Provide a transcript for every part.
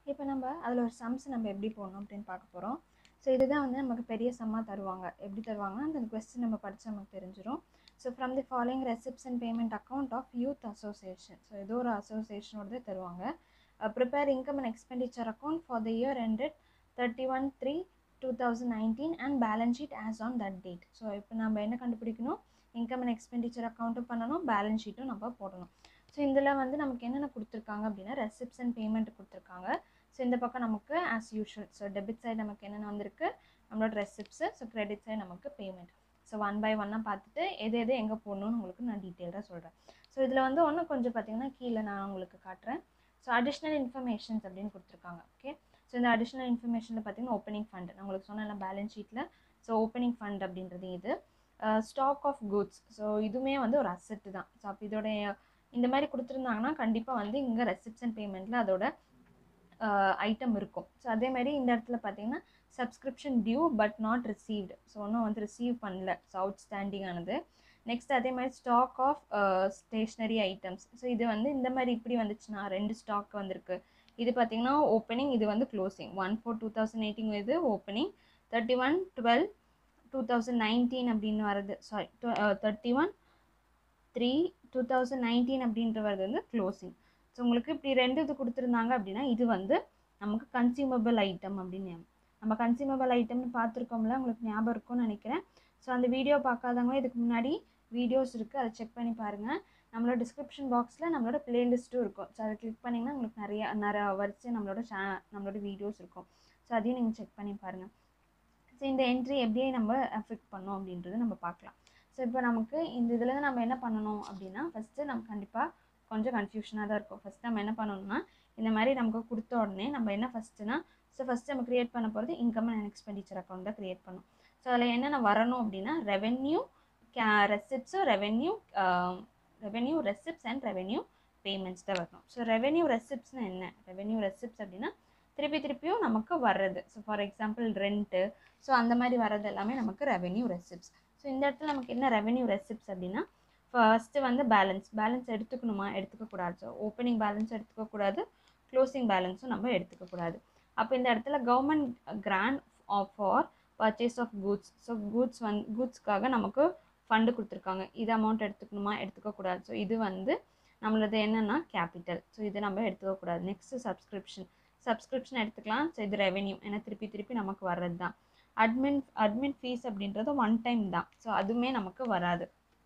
இப்போ நம்ம அதில் ஒரு சம்ஸ் நம்ம எப்படி போடணும் அப்படின்னு பார்க்க போகிறோம் ஸோ இதுதான் வந்து நமக்கு பெரிய சம்மாக தருவாங்க எப்படி தருவாங்கன்னா அந்த கொஸ்டின் நம்ம படித்தா நமக்கு தெரிஞ்சிடும் so from the following receipts and payment account of youth association so ஏதோ ஒரு அசோசியேஷனோடது தருவாங்க prepare income and expenditure account for the year ended thirty one three two thousand nineteen and balance sheet as on that date so இப்போ நம்ம என்ன கண்டுபிடிக்கணும் income and expenditure அக்கௌண்ட்டும் பண்ணணும் balance ஷீட்டும் நம்ம போடணும் ஸோ இதில் வந்து நமக்கு என்னென்ன கொடுத்துருக்காங்க அப்படின்னா ரெசிப்ட்ஸ் அண்ட் பேமெண்ட் கொடுத்துருக்காங்க ஸோ இந்த பக்கம் நமக்கு as usual so debit side நமக்கு என்னென்ன வந்திருக்கு நம்மளோட ரெசிப்ட்ஸு ஸோ கிரெடிட் சைடு நமக்கு பேமெண்ட் ஸோ ஒன் பை ஒன்னாக பார்த்துட்டு எது எது எங்கே போடணும்னு உங்களுக்கு நான் டீட்டெயிலாக சொல்கிறேன் ஸோ இதில் வந்து ஒன்றும் கொஞ்சம் பார்த்தீங்கன்னா கீழே நான் உங்களுக்கு காட்டுறேன் ஸோ அடிஷ்னல் இன்ஃபர்மேஷன்ஸ் அப்படின்னு கொடுத்துருக்காங்க ஓகே ஸோ இந்த அடிஷ்னல் இன்ஃபர்மேஷனில் பார்த்தீங்கன்னா ஓப்பனிங் ஃபண்ட் நான் உங்களுக்கு சொன்னேன் பேலன்ஸ் ஷீட்டில் ஸோ ஓப்பனிங் ஃபண்ட் அப்படின்றது இது ஸ்டாக் ஆஃப் குட்ஸ் ஸோ இதுவுமே வந்து ஒரு அசெட்டு தான் ஸோ அப்போ இதோடைய இந்த மாதிரி கொடுத்துருந்தாங்கன்னா கண்டிப்பாக வந்து இங்கே ரெசிப்ட்ஸ் அண்ட் பேமெண்ட்டில் அதோட ஐட்டம் இருக்கும் ஸோ அதே மாதிரி இந்த இடத்துல பார்த்தீங்கன்னா subscription due but not received so ஒன்றும் வந்து ரிசீவ் பண்ணல ஸோ அவுட்ஸ்டாண்டிங் ஆனது நெக்ஸ்ட் அதே மாதிரி stock of stationery items so இது வந்து இந்த மாதிரி இப்படி வந்துச்சுன்னா ரெண்டு ஸ்டாக் வந்திருக்கு இது பார்த்தீங்கன்னா ஓப்பனிங் இது வந்து closing one four two thousand eighteen இது opening thirty one twelve two thousand nineteen அப்படின்னு வருது sorry thirty one three two thousand nineteen அப்படின்ற வருது வந்து க்ளோசிங் ஸோ உங்களுக்கு இப்படி ரெண்டு இது கொடுத்துருந்தாங்க அப்படின்னா இது வந்து நமக்கு கன்சியூமபிள் ஐட்டம் அப்படின்னு நம்ம கன்சியூமபிள் ஐட்டம்னு பார்த்துருக்கோம்ல உங்களுக்கு ஞாபகம் இருக்கும்னு நினைக்கிறேன் ஸோ அந்த வீடியோ பார்க்காதவங்க இதுக்கு முன்னாடி வீடியோஸ் இருக்குது அதை செக் பண்ணி பாருங்கள் நம்மளோட டிஸ்கிரிப்ஷன் பாக்ஸில் நம்மளோட பிளேலிஸ்ட்டும் இருக்கும் ஸோ அதை கிளிக் பண்ணிங்கன்னா உங்களுக்கு நிறைய நிறைய வரிசை நம்மளோட சே நம்மளோட வீடியோஸ் இருக்கும் ஸோ அதையும் நீங்கள் செக் பண்ணி பாருங்கள் ஸோ இந்த என்ட்ரி எப்படி நம்ம அஃபெக்ட் பண்ணோம் அப்படின்றத நம்ம பார்க்கலாம் ஸோ இப்போ நமக்கு இந்த இதுலேருந்து நம்ம என்ன பண்ணணும் அப்படின்னா ஃபஸ்ட்டு நம்ம கண்டிப்பாக கொஞ்சம் கன்ஃபியூஷனாக தான் இருக்கும் ஃபஸ்ட் நம்ம என்ன பண்ணணும்னா இந்த மாதிரி நமக்கு கொடுத்த உடனே நம்ம என்ன ஃபஸ்ட்டுனா ஸோ ஃபஸ்ட்டு நம்ம க்ரியேட் பண்ண போகிறது இன்கம் அண்ட் எக்ஸ்பெண்டிச்சர் அக்கௌண்ட் தான் க்ரியேட் பண்ணும் ஸோ அதில் என்னென்ன வரணும் அப்படின்னா ரெவென்யூ கே ரெசிப்ட்ஸும் revenue revenue receipts and revenue payments தான் வரணும் ஸோ ரெவென்யூ ரெசிப்ட்ஸ்னு என்ன ரெவென்யூ ரெசிப்ட்ஸ் அப்படின்னா திருப்பி திருப்பியும் நமக்கு வர்றது so for example rent so அந்த மாதிரி வர்றது எல்லாமே நமக்கு ரெவென்யூ ரெசிப்ட்ஸ் ஸோ இந்த இடத்துல நமக்கு என்ன ரெவென்யூ ரெசிப்ட்ஸ் அப்படின்னா ஃபஸ்ட்டு வந்து பேலன்ஸ் பேலன்ஸ் எடுத்துக்கணுமா எடுத்துக்கக்கூடாது ஸோ ஓப்பனிங் பேலன்ஸ் எடுத்துக்கக்கூடாது க்ளோசிங் பேலன்ஸும் நம்ம எடுத்துக்கக்கூடாது அப்போ இந்த இடத்துல government grant of for purchase of goods so goods வந் கூட்ஸ்க்காக நமக்கு ஃபண்டு கொடுத்துருக்காங்க இது அமௌண்ட் எடுத்துக்கணுமா எடுத்துக்கக்கூடாது ஸோ இது வந்து நம்மளது என்னென்னா கேபிட்டல் ஸோ இது நம்ம எடுத்துக்கக்கூடாது நெக்ஸ்ட்டு சப்ஸ்கிரிப்ஷன் சப்ஸ்கிரிப்ஷன் எடுத்துக்கலாம் ஸோ இது ரெவென்யூ ஏன்னா திருப்பி திருப்பி நமக்கு வர்றது தான் அட்மின் அட்மின் ஃபீஸ் அப்படின்றது ஒன் டைம் தான் ஸோ அதுவுமே நமக்கு வராது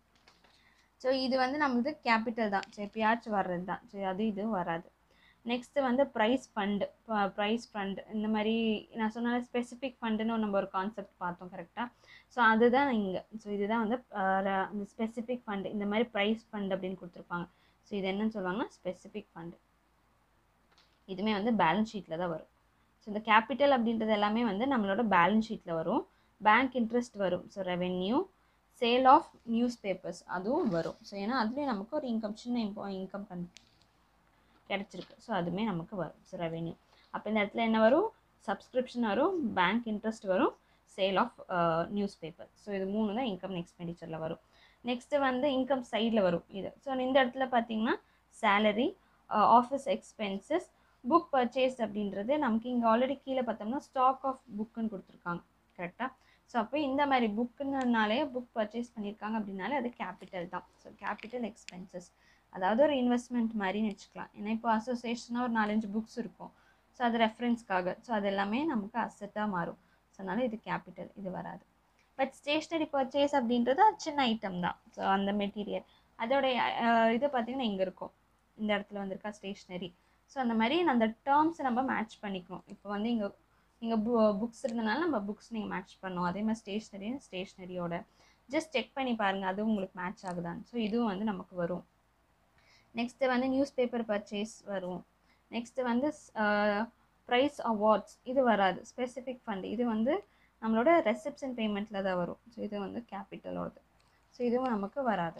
ஸோ இது வந்து நம்மளது கேபிட்டல் தான் ஸோ எப்பயாச்சும் வர்றது தான் ஸோ அது இது வராது நெக்ஸ்ட்டு வந்து ப்ரைஸ் ஃபண்டு ப்ரைஸ் ஃபண்ட் இந்த மாதிரி நான் சொன்ன ஸ்பெசிஃபிக் ஃபண்டுன்னு நம்ம ஒரு கான்செப்ட் பார்த்தோம் கரெக்டாக ஸோ அதுதான் இங்கே ஸோ இதுதான் வந்து அந்த ஸ்பெசிஃபிக் ஃபண்டு இந்த மாதிரி ப்ரைஸ் ஃபண்ட் அப்படின்னு கொடுத்துருப்பாங்க ஸோ இது என்னன்னு சொல்லுவாங்கன்னா ஸ்பெசிஃபிக் ஃபண்டு இதுவுமே வந்து பேலன்ஸ் ஷீட்டில் தான் வரும் ஸோ இந்த கேபிட்டல் அப்படின்றது எல்லாமே வந்து நம்மளோட பேலன்ஸ் ஷீட்டில் வரும் பேங்க் இன்ட்ரெஸ்ட் வரும் so revenue sale of news papers அதுவும் வரும் ஸோ ஏன்னா அதுலேயும் நமக்கு ஒரு இன்கம் சின்ன இம்போ இன்கம் கண் கிடச்சிருக்கு ஸோ அதுவுமே நமக்கு வரும் ஸோ ரெவென்யூ அப்போ இந்த இடத்துல என்ன வரும் சப்ஸ்கிரிப்ஷன் வரும் பேங்க் இன்ட்ரெஸ்ட் வரும் sale of news paper so இது மூணு தான் இன்கம் எக்ஸ்பெண்டிச்சரில் வரும் நெக்ஸ்ட்டு வந்து இன்கம் சைடில் வரும் இது ஸோ இந்த இடத்துல பார்த்தீங்கன்னா salary office expenses book purchase அப்படின்றது நமக்கு இங்கே ஆல்ரெடி கீழே பார்த்தோம்னா ஸ்டாக் ஆஃப் புக்குன்னு கொடுத்துருக்காங்க கரெக்டாக ஸோ அப்போ இந்த மாதிரி புக்குனாலே புக் பர்ச்சேஸ் பண்ணியிருக்காங்க அப்படின்னாலே அது கேபிட்டல் தான் ஸோ கேபிட்டல் எக்ஸ்பென்சஸ் அதாவது ஒரு இன்வெஸ்ட்மெண்ட் மாதிரின்னு வச்சுக்கலாம் ஏன்னா இப்போ அசோசியேஷனாக ஒரு நாலஞ்சு புக்ஸ் இருக்கும் ஸோ அது ரெஃபரன்ஸ்க்காக ஸோ அது எல்லாமே நமக்கு அசெட்டாக மாறும் ஸோ அதனால் இது கேபிட்டல் இது வராது பட் ஸ்டேஷ்னரி பர்ச்சேஸ் அப்படின்றது அது சின்ன ஐட்டம் தான் ஸோ அந்த மெட்டீரியல் அதோடைய இது பார்த்திங்கன்னா இங்கே இருக்கும் இந்த இடத்துல வந்திருக்கா ஸ்டேஷ்னரி ஸோ அந்த மாதிரி அந்த டேர்ம்ஸ் நம்ம மேட்ச் பண்ணிக்கணும் இப்போ வந்து இங்கே இங்கே பு புக்ஸ் இருந்தனால நம்ம புக்ஸ் நீங்கள் மேட்ச் பண்ணோம் அதே மாதிரி ஸ்டேஷ்னரி ஸ்டேஷ்னரியோட ஜஸ்ட் செக் பண்ணி பாருங்கள் அதுவும் உங்களுக்கு மேட்ச் ஆகுதான்னு ஸோ இதுவும் வந்து நமக்கு வரும் நெக்ஸ்ட்டு வந்து நியூஸ் பேப்பர் பர்ச்சேஸ் வரும் நெக்ஸ்ட்டு வந்து ப்ரைஸ் அவார்ட்ஸ் இது வராது ஸ்பெசிஃபிக் ஃபண்ட் இது வந்து நம்மளோட ரெசிப்ஷன் பேமெண்ட்டில் தான் வரும் ஸோ இது வந்து கேபிட்டலோடது ஸோ இதுவும் நமக்கு வராது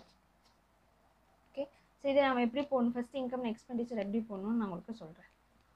ஓகே ஸோ இதை நம்ம எப்படி போடணும் ஃபஸ்ட் இன்கம் எக்ஸ்பெண்டிச்சர் எப்படி போடணும்னு நான் உங்களுக்கு சொல்கிறேன்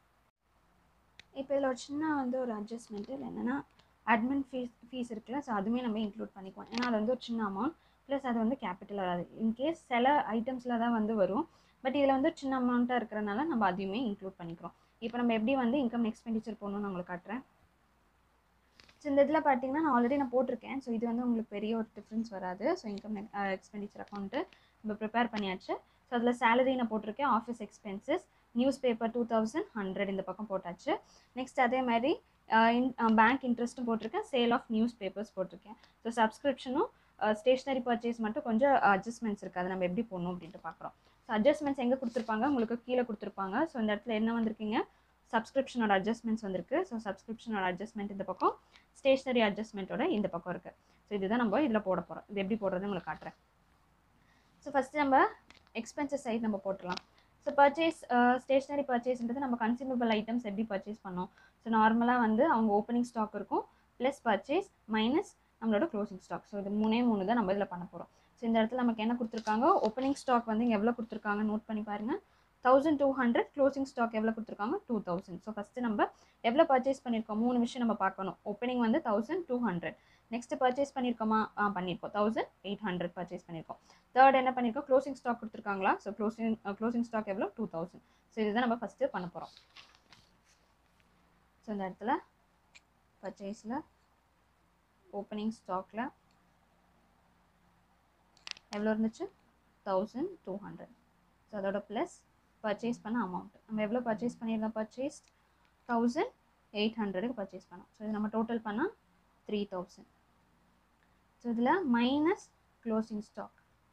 இப்போ இதில் ஒரு சின்ன வந்து ஒரு அட்ஜஸ்ட்மெண்ட்டு என்னென்னா அட்மின் ஃபீஸ் ஃபீஸ் இருக்குல்ல ஸோ அதுவுமே நம்ம இன்க்ளூட் பண்ணிக்குவோம் ஏன்னா அது வந்து ஒரு சின்ன அமௌண்ட் ப்ளஸ் அது வந்து கேபிட்டல் வராது இன்கேஸ் சில ஐட்டம்ஸில் தான் வந்து வரும் பட் இதில் வந்து சின்ன அமௌண்ட்டாக இருக்கிறனால நம்ம அதையுமே இன்க்ளூட் பண்ணிக்கிறோம் இப்போ நம்ம எப்படி வந்து இன்கம் எக்ஸ்பெண்டிச்சர் போடணும்னு நான் உங்களுக்கு காட்டுறேன் ஸோ இந்த இதில் பார்த்தீங்கன்னா நான் ஆல்ரெடி நான் போட்டிருக்கேன் ஸோ இது வந்து உங்களுக்கு பெரிய ஒரு டிஃப்ரென்ஸ் வராது ஸோ இன்கம் எக்ஸ்பெண்டிச்சர் அக்கௌண்ட்டு நம்ம ப்ரிப்பேர் பண்ணியாச்சு ஸோ அதில் சேலரி நான் போட்டிருக்கேன் office expenses news paper two thousand hundred இந்த பக்கம் போட்டாச்சு நெக்ஸ்ட் அதே மாதிரி பேங்க் இன்ட்ரெஸ்ட்டும் போட்டிருக்கேன் சேல் ஆஃப் நியூஸ் பேப்பர்ஸ் போட்டிருக்கேன் ஸோ சப்ஸ்கிரிப்ஷனும் ஸ்டேஷ்னரி பர்ச்சேஸ் மட்டும் கொஞ்சம் அட்ஜஸ்ட்மெண்ட்ஸ் இருக்குது அதை நம்ம எப்படி போடணும் அப்படின்ட்டு பார்க்குறோம் ஸோ அட்ஜஸ்ட்மெண்ட்ஸ் எங்கே கொடுத்துருப்பாங்க உங்களுக்கு கீழே கொடுத்துருப்பாங்க ஸோ இந்த இடத்துல என்ன வந்திருக்கீங்க சப்ஸ்கிரிப்ஷனோட அட்ஜஸ்ட்மெண்ட்ஸ் வந்திருக்கு ஸோ சப்ஸ்கிரிப்ஷனோட அட்ஜஸ்ட்மெண்ட் இந்த பக்கம் ஸ்டேஷ்னரி அட்ஜஸ்ட்மெண்ட்டோட இந்த பக்கம் இருக்குது ஸோ இதுதான் நம்ம இதில் போட போகிறோம் இது எப்படி போடுறது உங்களுக்கு காட்டுறேன் ஸோ ஃபஸ்ட்டு நம்ம எக்ஸ்பென்சஸ் சைட் நம்ம போட்டுடலாம் ஸோ பர்ச்சேஸ் ஸ்டேஷ்னரி பர்ச்சேஸ்ன்றது நம்ம கன்சியூமபிள் ஐட்டம்ஸ் எப்படி பர்ச்சேஸ் பண்ணோம் ஸோ நார்மலாக வந்து அவங்க ஓப்பனிங் ஸ்டாக் இருக்கும் ப்ளஸ் பர்ச்சேஸ் மைனஸ் நம்மளோட க்ளோசிங் ஸ்டாக் ஸோ இது மூணே மூணு தான் நம்ம இதில் பண்ண போகிறோம் ஸோ இந்த இடத்துல நமக்கு என்ன கொடுத்துருக்காங்க ஓப்பனிங் ஸ்டாக் வந்து இங்கே எவ்வளோ கொடுத்துருக்காங்க நோட் பண்ணி பாருங்கள் thousand two hundred closing stock எவ்வளோ கொடுத்துருக்காங்க டூ தௌசண்ட் ஸோ ஃபஸ்ட்டு நம்ம எவ்வளோ பர்ச்சேஸ் பண்ணியிருக்கோம் மூணு விஷயம் நம்ம பார்க்கணும் ஓப்பனிங் வந்து thousand two hundred next purchase பண்ணியிருக்கோமா ஆ பண்ணியிருக்கோம் தௌசண்ட் எயிட் ஹண்ட்ரட் பர்ச்சேஸ் பண்ணியிருக்கோம் தேர்ட் என்ன பண்ணியிருக்கோம் க்ளோசிங் ஸ்டாக் கொடுத்துருக்காங்களா ஸோ க்ளோசிங் க்ளோசிங் ஸ்டாக் எவ்வளோ டூ தௌசண்ட் ஸோ இதுதான் நம்ம ஃபஸ்ட்டு பண்ண போகிறோம் ஸோ இந்த இடத்துல பர்ச்சேஸில் ஓப்பனிங் ஸ்டாக்கில் எவ்வளோ இருந்துச்சு தௌசண்ட் டூ ஹண்ட்ரட் ஸோ அதோட ப்ளஸ் பர்ச்சேஸ் பண்ண அமௌண்ட் நம்ம எவ்வளோ பர்ச்சேஸ் பண்ணியிருந்தோம் பர்ச்சேஸ் தௌசண்ட் எயிட் ஹண்ட்ரடுக்கு பர்ச்சேஸ் பண்ணோம் ஸோ இது நம்ம டோட்டல் பண்ணால் த்ரீ தௌசண்ட் ஸோ இதில் minus closing stock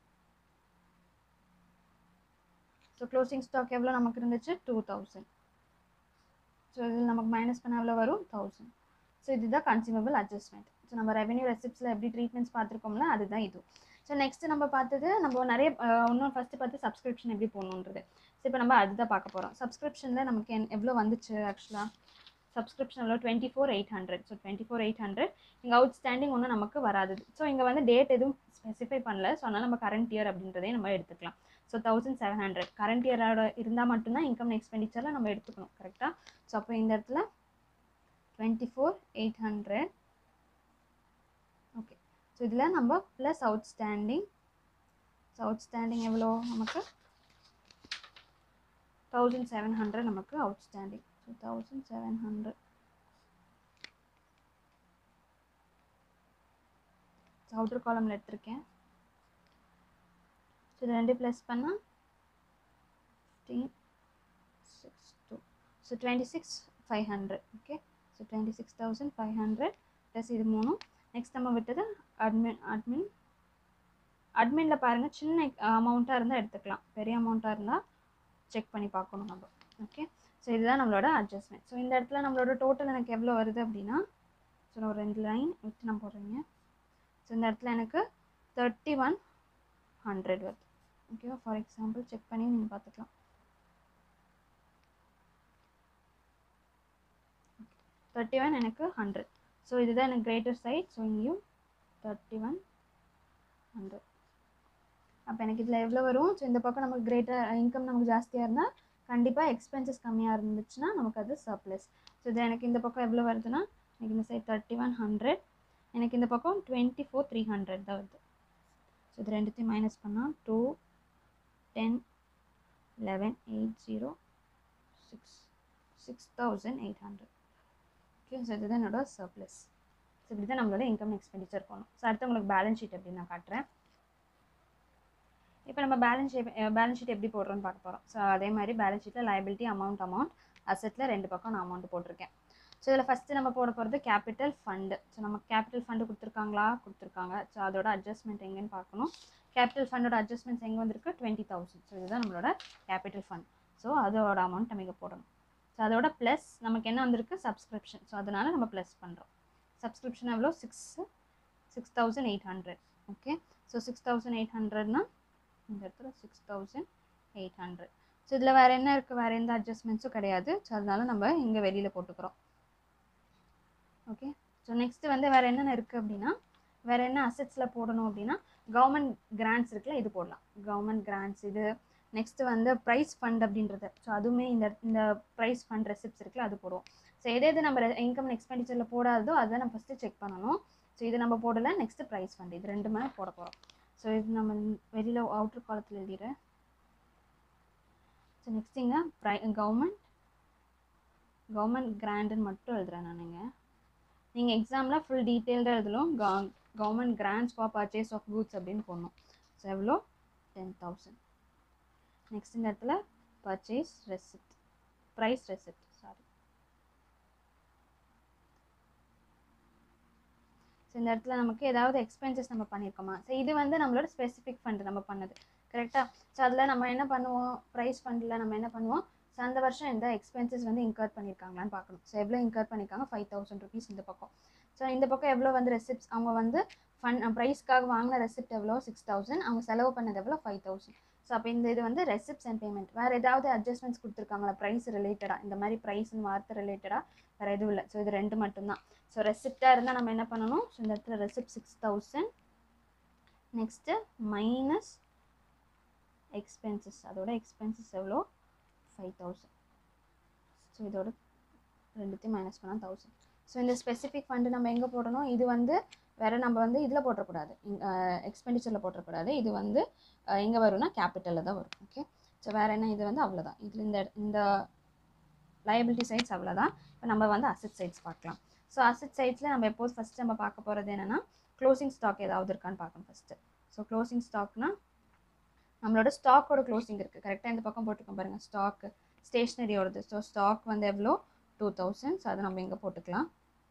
so closing stock எவ்வளோ நமக்கு இருந்துச்சு டூ தௌசண்ட் ஸோ இதில் நமக்கு மைனஸ் பண்ண எவ்வளோ வரும் தௌசண்ட் ஸோ இதுதான் கன்சியூமபிள் அட்ஜஸ்ட்மெண்ட் ஸோ நம்ம ரெவென்யூ ரெசிப்ட்ஸில் எப்படி ட்ரீட்மெண்ட்ஸ் பார்த்துருக்கோம்ல அதுதான் இது ஸோ நெக்ஸ்ட்டு நம்ம பார்த்தது நம்ம நிறைய இன்னும் ஃபஸ்ட்டு பார்த்து சப்ஸ்கிரிப்ஷன் எப்படி போகணுன்றது ஸோ இப்போ நம்ம அதுதான் பார்க்க போகிறோம் சப்ஸ்கிரிப்ஷனில் நமக்கு என் எவ்வளோ வந்துச்சு ஆக்சுவலாக சப்ஸ்கிரிப்ஷன் எவ்வளோ twenty four eight hundred so twenty four eight hundred இங்கே அவுட் ஸ்டாண்டிங் ஒன்றும் நமக்கு வராது ஸோ இங்கே வந்து டேட் எதுவும் ஸ்பெசிஃபை பண்ணல ஸோ அதனால் நம்ம கரண்ட் இயர் அப்படின்றதே நம்ம எடுத்துக்கலாம் so thousand seven hundred current இயரோட இருந்தால் மட்டும்தான் இன்கம் எக்ஸ்பெண்டிச்சரில் நம்ம எடுத்துக்கணும் கரெக்டாக ஸோ அப்போ இந்த இடத்துல twenty four eight hundred okay so இதில் நம்ம plus outstanding so outstanding எவ்வளோ நமக்கு தௌசண்ட் செவன் ஹண்ட்ரட் நமக்கு outstanding so thousand seven hundred outer காலமில் எடுத்திருக்கேன் ஸோ இது ரெண்டு ப்ளஸ் பண்ணால் fifteen six two so twenty six five hundred okay so twenty six thousand five hundred plus இது மூணும் நெக்ஸ்ட் நம்ம விட்டது அட்மின் அட்மின் அட்மினில் பாருங்கள் சின்ன அமௌண்ட்டாக இருந்தால் எடுத்துக்கலாம் பெரிய அமௌண்ட்டாக இருந்தால் செக் பண்ணி பார்க்கணும் நம்ம ஓகே ஸோ இதுதான் நம்மளோட அட்ஜஸ்ட்மெண்ட் ஸோ இந்த இடத்துல நம்மளோட டோட்டல் எனக்கு எவ்வளோ வருது அப்படின்னா ஸோ நான் ஒரு ரெண்டு லைன் விட்டு நான் போடுறேங்க ஸோ இந்த இடத்துல எனக்கு தேர்ட்டி ஒன் ஹண்ட்ரட் வருது ஓகேவா ஃபார் எக்ஸாம்பிள் செக் பண்ணி நீங்கள் பார்த்துக்கலாம் தேர்ட்டி ஒன் எனக்கு ஹண்ட்ரட் ஸோ இதுதான் எனக்கு கிரேட்டர் சைட் ஸோ இங்கேயும் தேர்ட்டி ஒன் ஹண்ட்ரட் அப்போ எனக்கு இதில் எவ்வளோ வரும் ஸோ இந்த பக்கம் நமக்கு கிரேட்டர் இன்கம் நமக்கு ஜாஸ்தியாக இருந்தால் கண்டிப்பாக எக்ஸ்பென்சஸ் கம்மியாக இருந்துச்சுன்னா நமக்கு அது சர்ப்ளஸ் ஸோ இது எனக்கு இந்த பக்கம் எவ்வளோ வருதுன்னா எனக்கு இந்த சைட் தேர்ட்டி ஒன் ஹண்ட்ரட் எனக்கு இந்த பக்கம் டுவெண்ட்டி ஃபோர் த்ரீ ஹண்ட்ரட் தான் வருது ஸோ இது ரெண்டுத்தையும் மைனஸ் பண்ணால் two ten eleven eight zero six six thousand eight hundred okay so இதுதான் என்னோட சர்ப்ளஸ் ஸோ இப்படி தான் நம்மளோட இன்கம் எக்ஸ்பெண்டிச்சர் போகணும் ஸோ அடுத்து உங்களுக்கு பேலன்ஸ் ஷீட் எப்படி நான் காட்டுறேன் இப்போ நம்ம பேலன்ஸ் ஷீட் பேலன்ஸ் ஷீட் எப்படி போடுறோன்னு பார்க்க போகிறோம் ஸோ அதே மாதிரி பேலன்ஸ் ஷீட்டில் லைபிலிட்டி அமௌண்ட் அமௌண்ட் அசெட்டில் ரெண்டு பக்கம் நான் அமௌண்ட் போட்டிருக்கேன் ஸோ இதில் ஃபஸ்ட்டு நம்ம போட போகிறது கேபிட்டல் ஃபண்டு ஸோ நம்ம கேபிட்டல் ஃபண்டு கொடுத்துருக்காங்களா கொடுத்துருக்காங்க ஸோ அதோட அட்ஜஸ்ட்மெண்ட் எங்கேன்னு பார்க்கணும் கேபிட்டல் ஃபண்டோட அட்ஜஸ்ட்மெண்ட்ஸ் எங்கே வந்திருக்கு டுவெண்ட்டி தௌசண்ட் ஸோ இதுதான் நம்மளோட கேபிட்டல் ஃபண்ட் ஸோ அதோட அமௌண்ட் நம்ம இங்கே போடணும் ஸோ அதோட ப்ளஸ் நமக்கு என்ன வந்திருக்கு சப்ஸ்கிரிப்ஷன் ஸோ அதனால் நம்ம ப்ளஸ் பண்ணுறோம் சப்ஸ்கிரிப்ஷன் எவ்வளோ six six thousand eight hundred okay so six thousand eight ஹண்ட்ரட்னா இந்த இடத்துல six thousand eight hundred so இதில் வேறு என்ன இருக்குது வேறு எந்த அட்ஜஸ்ட்மெண்ட்ஸும் கிடையாது ஸோ அதனால நம்ம இங்கே வெளியில் போட்டுக்கிறோம் ஓகே ஸோ நெக்ஸ்ட்டு வந்து வேறு என்னென்ன இருக்குது அப்படின்னா வேறு என்ன அசெட்ஸில் போடணும் அப்படின்னா கவர்மெண்ட் கிராண்ட்ஸ் இருக்குல்ல இது போடலாம் கவர்மெண்ட் கிராண்ட்ஸ் இது நெக்ஸ்ட்டு வந்து ப்ரைஸ் ஃபண்ட் அப்படின்றது ஸோ அதுவுமே இந்த இந்த ப்ரைஸ் ஃபண்ட் ரெசிப்ட்ஸ் இருக்குல்ல அது போடுவோம் ஸோ எது எது நம்ம இன்கம் எக்ஸ்பெண்டிச்சரில் போடாததோ அதை நம்ம ஃபஸ்ட்டு செக் பண்ணணும் ஸோ இது நம்ம போடலை நெக்ஸ்ட்டு ப்ரைஸ் ஃபண்ட் இது ரெண்டுமே போட போகிறோம் ஸோ இது நம்ம வெளியில் அவுட்ரு காலத்தில் எழுதிடுறேன் ஸோ நெக்ஸ்ட் இங்கே ப்ரை கவர்மெண்ட் கவர்மெண்ட் கிராண்டுன்னு மட்டும் எழுதுறேன் நானுங்க நீங்கள் எக்ஸாமில் ஃபுல் டீட்டெயில்டாக எழுதலும் government grants for purchase of goods அப்படின்னு போடணும் ஸோ எவ்வளோ டென் தௌசண்ட் நெக்ஸ்ட் இந்த இடத்துல purchase receipt prize receipt sorry so இந்த இடத்துல நமக்கு ஏதாவது எக்ஸ்பென்சஸ் நம்ம பண்ணியிருக்கோமா ஸோ இது வந்து நம்மளோட ஸ்பெசிஃபிக் ஃபண்டு நம்ம பண்ணது கரெக்டாக ஸோ அதில் நம்ம என்ன பண்ணுவோம் ப்ரைஸ் ஃபண்டில் நம்ம என்ன பண்ணுவோம் ஸோ அந்த வருஷம் எந்த எக்ஸ்பென்சஸ் வந்து இன்கர் பண்ணியிருக்காங்களான்னு பார்க்கணும் ஸோ எவ்வளோ இன்கர் பண்ணியிருக்காங்க ஃபைவ் தௌசண்ட் ருபீஸ் இந்த பக்கம் ஸோ இந்த பக்கம் எவ்வளோ வந்து ரெசிப்ட்ஸ் அவங்க வந்து ஃபண்ட் ப்ரைஸ்க்காக வாங்கின ரெசிப்ட் எவ்வளோ சிக்ஸ் தௌசண்ட் அவங்க செலவு பண்ணது எவ்வளோ ஃபைவ் தௌசண்ட் ஸோ அப்போ இந்த இது வந்து ரெசிப்ட்ஸ் அண்ட் பேமெண்ட் வேறு ஏதாவது அட்ஜஸ்ட்மெண்ட்ஸ் கொடுத்துருக்காங்களா ப்ரைஸ் ரிலேட்டடாக இந்த மாதிரி ப்ரைஸ்னு வார்த்தை ரிலேட்டடாக வேறு எதுவும் இல்லை ஸோ இது ரெண்டு மட்டும்தான் ஸோ ரெசிப்டாக இருந்தால் நம்ம என்ன பண்ணணும் ஸோ இந்த இடத்துல receipt six thousand next minus expenses அதோட எக்ஸ்பென்சஸ் எவ்வளோ ஃபைவ் தௌசண்ட் ஸோ இதோட ரெண்டுத்தையும் மைனஸ் பண்ணால் தௌசண்ட் ஸோ இந்த ஸ்பெசிஃபிக் ஃபண்டு நம்ம எங்கே போடணும் இது வந்து வேறு நம்ம வந்து இதில் போட்டுறக்கூடாது எக்ஸ்பெண்டிச்சரில் போட்டுறக்கூடாது இது வந்து எங்கே வரும்னா கேபிட்டலில் தான் வரும் ஓகே ஸோ வேறு என்ன இது வந்து அவ்வளோதான் இதில் இந்த இந்த லயபிலிட்டி சைட்ஸ் அவ்வளோதான் இப்போ நம்ம வந்து அசட் சைட்ஸ் பார்க்கலாம் ஸோ அசட் சைட்ஸில் நம்ம எப்போது ஃபஸ்ட்டு நம்ம பார்க்க போகிறது என்னென்னா க்ளோசிங் ஸ்டாக் ஏதாவது இருக்கான்னு பார்க்கணும் ஃபஸ்ட்டு ஸோ க்ளோசிங் ஸ்டாக்னா நம்மளோட ஸ்டாக்கோட க்ளோசிங் இருக்குது கரெக்டாக இந்த பக்கம் போட்டுக்கோம் பாருங்கள் ஸ்டாக்கு ஸ்டேஷ்னரியோடது ஸோ ஸ்டாக் வந்து எவ்வளோ டூ தௌசண்ட் ஸோ அதை நம்ம இங்கே போட்டுக்கலாம்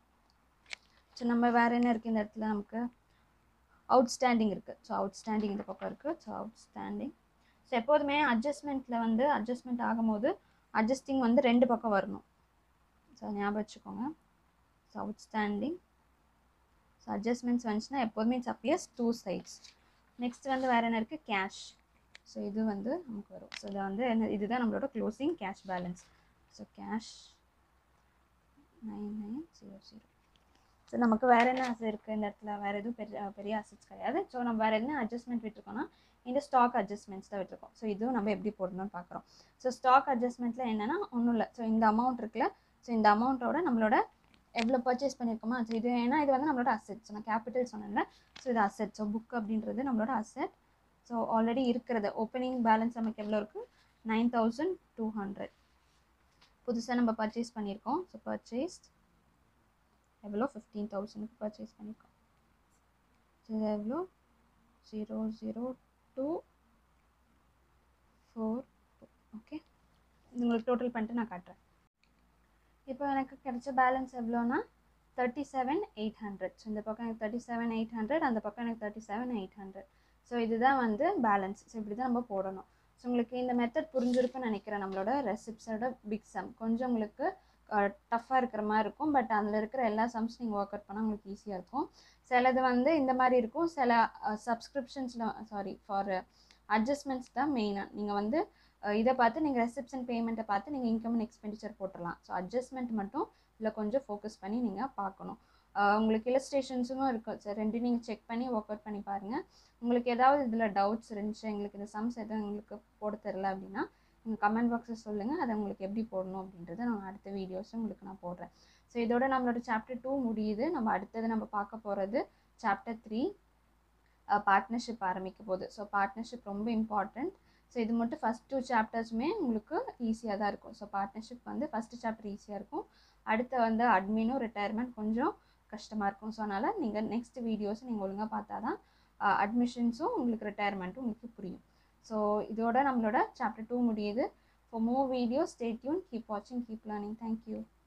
ஸோ நம்ம வேறு என்ன இருக்குது இந்த இடத்துல நமக்கு அவுட்ஸ்டாண்டிங் இருக்குது ஸோ அவுட்ஸ்டாண்டிங் இந்த பக்கம் இருக்குது ஸோ அவுட்ஸ்டாண்டிங் ஸோ எப்போதுமே அட்ஜஸ்ட்மெண்ட்டில் வந்து அட்ஜஸ்ட்மெண்ட் ஆகும்போது அட்ஜஸ்டிங் வந்து ரெண்டு பக்கம் வரணும் ஸோ ஞாபகம் வச்சுக்கோங்க ஸோ அவுட்ஸ்டாண்டிங் ஸோ அட்ஜஸ்ட்மெண்ட்ஸ் வந்துச்சுன்னா எப்போதுமே it's appears two sides next வந்து வேறு என்ன இருக்குது கேஷ் ஸோ இது வந்து நமக்கு வரும் ஸோ இதை வந்து என்ன இதுதான் நம்மளோட closing cash balance so cash nine nine zero zero so நமக்கு வேறு என்ன ஆசை இருக்குது இந்த இடத்துல வேறு எதுவும் பெரிய பெரிய அசட்ஸ் கிடையாது ஸோ நம்ம வேறு என்ன அட்ஜஸ்ட்மெண்ட் விட்டுருக்கோம்னா இந்த ஸ்டாக் அட்ஜஸ்ட்மெண்ட்ஸ் தான் விட்டுருக்கோம் ஸோ இதுவும் நம்ம எப்படி போடணும்னு பார்க்குறோம் ஸோ ஸ்டாக் அட்ஜஸ்ட்மெண்ட்டில் என்னென்னா ஒன்றும் இல்லை ஸோ இந்த அமௌண்ட் இருக்குல்ல ஸோ இந்த அமௌண்ட்டோட நம்மளோட எவ்வளோ பர்ச்சேஸ் பண்ணியிருக்கோமா ஸோ இது ஏன்னா இது வந்து நம்மளோட அசெட் நான் கேபிட்டல் சொன்னேன்ல ஸோ இது அசெட் ஸோ புக் அப்படின்றது நம்மளோட அசெட் ஸோ ஆல்ரெடி இருக்கிறது ஓப்பனிங் பேலன்ஸ் நமக்கு எவ்வளோ இருக்குது நைன் தௌசண்ட் டூ ஹண்ட்ரட் புதுசாக நம்ம பர்ச்சேஸ் பண்ணியிருக்கோம் ஸோ பர்ச்சேஸ்ட் எவ்வளோ ஃபிஃப்டீன் தௌசண்ட்க்கு பர்ச்சேஸ் பண்ணியிருக்கோம் ஸோ இது எவ்வளோ zero zero two four okay உங்களுக்கு டோட்டல் பண்ணிட்டு நான் காட்டுறேன் இப்போ எனக்கு கிடைச்ச பேலன்ஸ் எவ்வளோனா thirty seven eight hundred so இந்த பக்கம் எனக்கு தேர்ட்டி செவன் எயிட் ஹண்ட்ரட் அந்த பக்கம் எனக்கு thirty seven eight hundred so இதுதான் வந்து பேலன்ஸ் ஸோ இப்படி தான் நம்ம போடணும் ஸோ உங்களுக்கு இந்த மெத்தட் புரிஞ்சிருக்குன்னு நினைக்கிறேன் நம்மளோட ரெசிப்ஸோட பிக் சம் கொஞ்சம் உங்களுக்கு டஃப்பாக இருக்கிற மாதிரி இருக்கும் பட் அதில் இருக்கிற எல்லா சம்ஸ் நீங்கள் ஒர்க் அவுட் பண்ணால் உங்களுக்கு ஈஸியாக இருக்கும் சிலது வந்து இந்த மாதிரி இருக்கும் சில சப்ஸ்கிரிப்ஷன்ஸில் சாரி ஃபார் அட்ஜஸ்ட்மெண்ட்ஸ் தான் மெயினாக நீங்கள் வந்து இதை பார்த்து நீங்கள் ரெசிப்ஷன் பேமெண்ட்டை பார்த்து நீங்கள் இன்கம் அண்ட் எக்ஸ்பெண்டிச்சர் போட்டுடலாம் ஸோ அட்ஜஸ்ட்மெண்ட் மட்டும் இதில் கொஞ்சம் ஃபோக்கஸ் பண்ணி நீங்கள் பார்க்கணும் உங்களுக்கு இல்லஸ்ட்ரேஷன்ஸும் இருக்கும் சார் ரெண்டு நீங்கள் செக் பண்ணி ஒர்க் அவுட் பண்ணி பாருங்கள் உங்களுக்கு ஏதாவது இதில் டவுட்ஸ் இருந்துச்சு எங்களுக்கு இந்த சம்ஸ் எதுவும் உங்களுக்கு போட தெரில அப்படின்னா நீங்கள் கமெண்ட் பாக்ஸில் சொல்லுங்கள் அதை உங்களுக்கு எப்படி போடணும் அப்படின்றத நான் அடுத்த வீடியோஸும் உங்களுக்கு நான் போடுறேன் ஸோ இதோட நம்மளோட சாப்டர் டூ முடியுது நம்ம அடுத்தது நம்ம பார்க்க போகிறது சாப்டர் த்ரீ பார்ட்னர்ஷிப் ஆரம்பிக்க போகுது ஸோ பார்ட்னர்ஷிப் ரொம்ப இம்பார்ட்டண்ட் ஸோ இது மட்டும் ஃபஸ்ட் டூ சாப்டர்ஸுமே உங்களுக்கு ஈஸியாக தான் இருக்கும் ஸோ பார்ட்னர்ஷிப் வந்து ஃபஸ்ட்டு சாப்டர் ஈஸியாக இருக்கும் அடுத்து வந்து அட்மினும் ரிட்டையர்மெண்ட் கொஞ்சம் கஷ்டமாக இருக்கும் ஸோ அதனால் நீங்கள் நெக்ஸ்ட் வீடியோஸ் நீங்கள் ஒழுங்காக பார்த்தா தான் அட்மிஷன்ஸும் உங்களுக்கு ரிட்டையர்மெண்ட்டும் உங்களுக்கு புரியும் ஸோ இதோட நம்மளோட சாப்டர் டூ முடியுது for more videos stay tune keep வாட்சிங் கீப் லேர்னிங் தேங்க்யூ